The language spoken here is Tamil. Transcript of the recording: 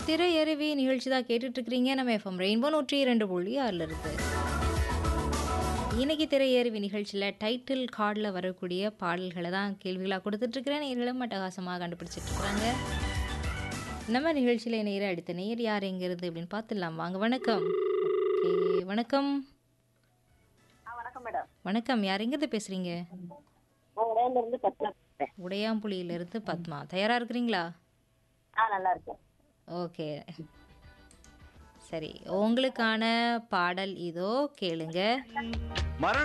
திரையருவி நிகழ்ச்சி தான் கேட்டுட்டு இருக்கிறீங்க நம்ம எஃப்எம் ரெயின்போ நூற்றி இரண்டு புள்ளி ஆறில் இருக்கு இன்னைக்கு திரையருவி நிகழ்ச்சியில் டைட்டில் கார்டில் வரக்கூடிய பாடல்களை தான் கேள்விகளாக கொடுத்துட்ருக்கிறேன் நேர்களும் அட்டகாசமாக கண்டுபிடிச்சிட்டு இருக்கிறாங்க நம்ம நிகழ்ச்சியில் நேர அடுத்த நேர் யார் எங்கிறது அப்படின்னு பார்த்துடலாம் வாங்க வணக்கம் ஓகே வணக்கம் வணக்கம் மேடம் வணக்கம் யார் எங்கேருந்து பேசுகிறீங்க நான் உடையாண்ட இருந்து பத்மா பேசுறேன் உடையாம்புலியிலிருந்து பத்மா தயாராக இருக்கிறீங்களா ஆ நல்லா இருக்கேன் ஓகே சரி உங்களுக்கான பாடல் இதோ கேளுங்க மரண